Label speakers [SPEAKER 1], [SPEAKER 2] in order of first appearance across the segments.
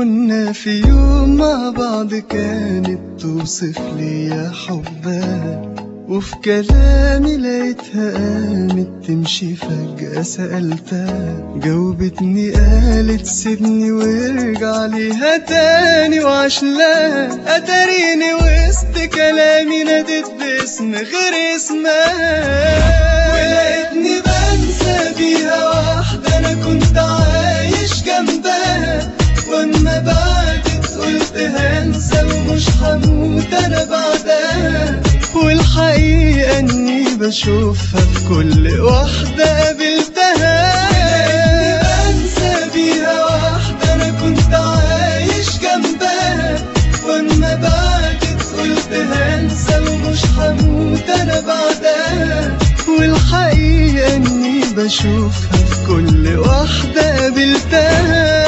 [SPEAKER 1] نتمنى في يوم مع بعض كانت توصف لي حبها وفي كلامي لقيتها قامت تمشي فجأة سألتها جاوبتني قالت سيبني وارجع ليها تاني وعاش لها أتاريني وسط كلامي ناديت باسم غير اسمها ولقيتني بنسى بيها واحدة أنا كنت عايش جنبها واما بعدت قلت هنسى ومش هموت انا بعدها والحقيقة اني بشوفها في كل واحدة قابلتها بنسى بيها واحدة انا كنت عايش جنبها واما بعدت قلت هنسى ومش هموت انا بعدها والحقيقة اني بشوفها في كل واحدة قابلتها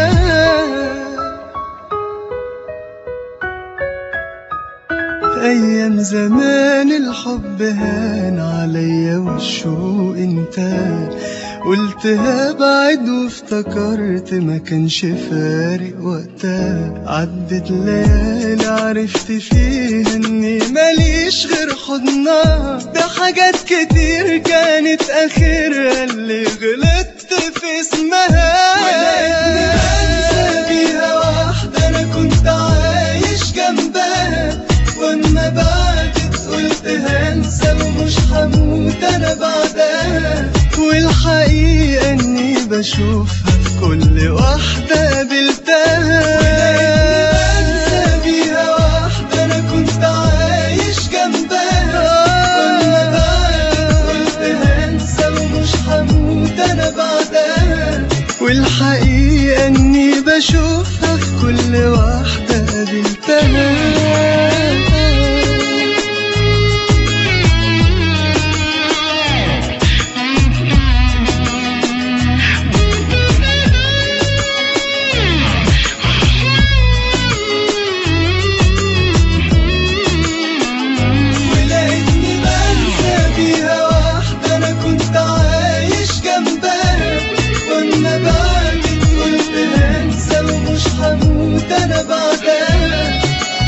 [SPEAKER 1] أيام زمان الحب هان عليا والشوق انتهى قلت هبعد وافتكرت ما كانش فارق وقتها عدت ليالي عرفت فيها اني ماليش غير حضنها ده حاجات كتير كانت اخرها اللي غلطت في اسمها ولقيتني بنسى بيها واحدة انا كنت عايش جنبها واما بعدت قلت هنسى ومش هموت انا بعدها والحقيقة اني بشوفها في كل واحدة قابلتها بنسى بيها واحدة انا كنت عايش جنبها واما بعدت قلت هنسى ومش هموت انا بعدها والحقيقة اني بشوفها في كل واحدة قابلتها ولقيتني بنسى بيها واحدة أنا كنت عايش جنبها واما بعدت قلت هنسى ومش هموت أنا بعدها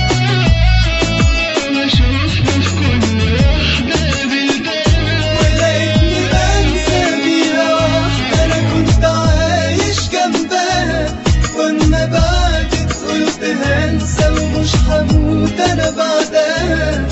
[SPEAKER 1] ولقيتني بنسى بيها واحدة أنا كنت عايش جنبها واما بعدت قلت هنسى ومش هموت أنا بعدها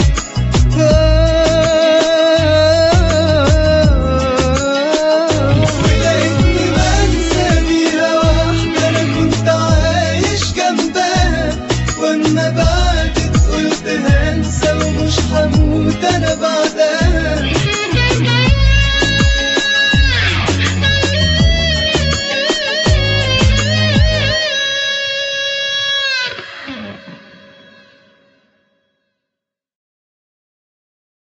[SPEAKER 1] ولقيتني بنسى بيها واحدة أنا كنت عايش جنبها واما بعدت قلت هنسى ومش هموت أنا بعدها